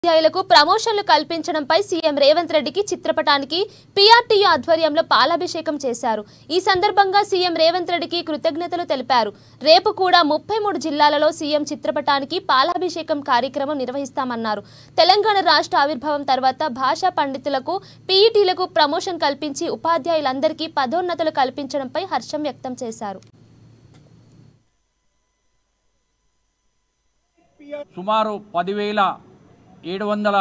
ఉపాధ్యాయులకు ప్రమోషన్లు కల్పించడంపై సీఎం రేవంత్ రెడ్డికి చిత్రపటానికి పీఆర్టీయూ ఆధ్వర్యంలో పాలాభిషేకం చేశారు ఈ సందర్భంగా సీఎం రేవంత్ రెడ్డికి కృతజ్ఞతలు తెలిపారు రేపు కూడా ముప్పై మూడు జిల్లాలలో సీఎం చిత్రపటానికి పాలాభిషేకం కార్యక్రమం నిర్వహిస్తామన్నారు తెలంగాణ రాష్ట్ర ఆవిర్భావం తర్వాత భాషా పండితులకు పీఈటీలకు ప్రమోషన్ కల్పించి ఉపాధ్యాయులందరికీ పదోన్నతులు కల్పించడంపై హర్షం వ్యక్తం చేశారు సుమారు పదివేల ఏడు వందల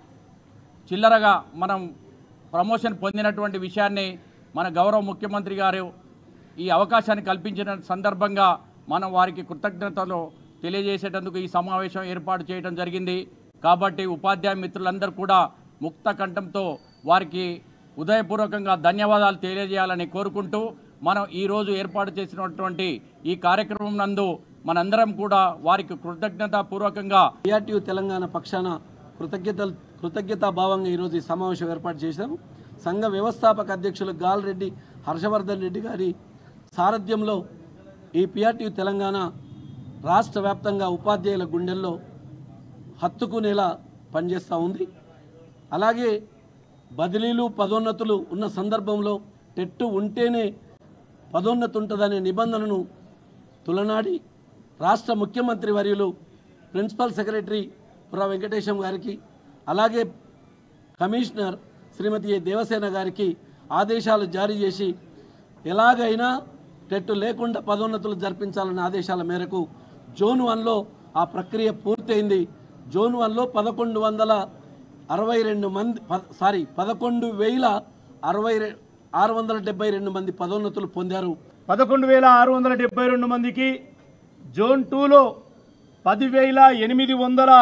చిల్లరగా మనం ప్రమోషన్ పొందినటువంటి విషయాన్ని మన గౌరవ ముఖ్యమంత్రి గారు ఈ అవకాశాన్ని కల్పించిన సందర్భంగా మనం వారికి కృతజ్ఞతలు తెలియజేసేటందుకు ఈ సమావేశం ఏర్పాటు చేయడం జరిగింది కాబట్టి ఉపాధ్యాయ మిత్రులందరూ కూడా ముక్త కంఠంతో వారికి ఉదయపూర్వకంగా ధన్యవాదాలు తెలియజేయాలని కోరుకుంటూ మనం ఈరోజు ఏర్పాటు చేసినటువంటి ఈ కార్యక్రమం నందు మనందరం కూడా వారికి కృతజ్ఞతాపూర్వకంగా పిఆర్టీయూ తెలంగాణ పక్షాన కృతజ్ఞతలు కృతజ్ఞతా భావంగా ఈరోజు ఈ సమావేశం ఏర్పాటు చేశాము సంఘ వ్యవస్థాపక అధ్యక్షులు గాల్రెడ్డి హర్షవర్ధన్ రెడ్డి గారి సారథ్యంలో ఈ పిఆర్టీయూ తెలంగాణ రాష్ట్ర వ్యాప్తంగా ఉపాధ్యాయుల గుండెల్లో హత్తుకునేలా పనిచేస్తూ ఉంది అలాగే బదిలీలు పదోన్నతులు ఉన్న సందర్భంలో టెట్టు ఉంటేనే పదోన్నతి ఉంటుందనే నిబంధనను తులనాడి రాష్ట్ర ముఖ్యమంత్రి వర్యులు ప్రిన్సిపల్ సెక్రటరీ పుర వెంకటేశం గారికి అలాగే కమిషనర్ శ్రీమతి ఏ దేవసేన గారికి ఆదేశాలు జారీ చేసి ఎలాగైనా టెట్టు లేకుండా పదోన్నతులు జరిపించాలన్న ఆదేశాల మేరకు జోన్ వన్లో ఆ ప్రక్రియ పూర్తయింది జోన్ వన్లో పదకొండు వందల అరవై రెండు మంది ప- సారీ పదకొండు వేల అరవై రె- ఆరు వందల డెబ్బై రెండు మంది పదోన్నతులు పొందారు పదకొండు వేల ఆరు వందల డెబ్బై రెండు మందికి జోన్ టూలో పదివేల ఎనిమిది వందల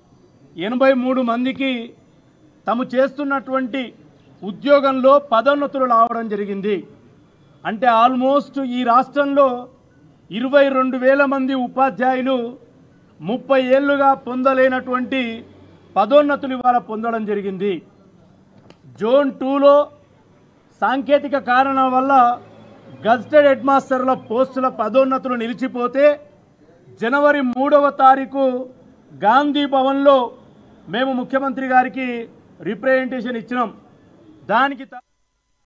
ఎనభై మూడు మందికి తాము చేస్తున్నటువంటి ఉద్యోగంలో పదోన్నతులు రావడం జరిగింది అంటే ఆల్మోస్ట్ ఈ రాష్ట్రంలో ఇరవై రెండు వేల మంది ఉపాధ్యాయులు ముప్పై ఏళ్ళుగా పొందలేనటువంటి పదోన్నతులు ఇవాళ పొందడం జరిగింది జోన్ టూలో సాంకేతిక కారణం వల్ల గజెటెడ్ హెడ్ మాస్టర్ల పోస్టుల పదోన్నతులు నిలిచిపోతే జనవరి మూడవ తారీఖు గాంధీ భవన్లో మేము ముఖ్యమంత్రి గారికి రిప్రజెంటేషన్ ఇచ్చినాం దానికి త-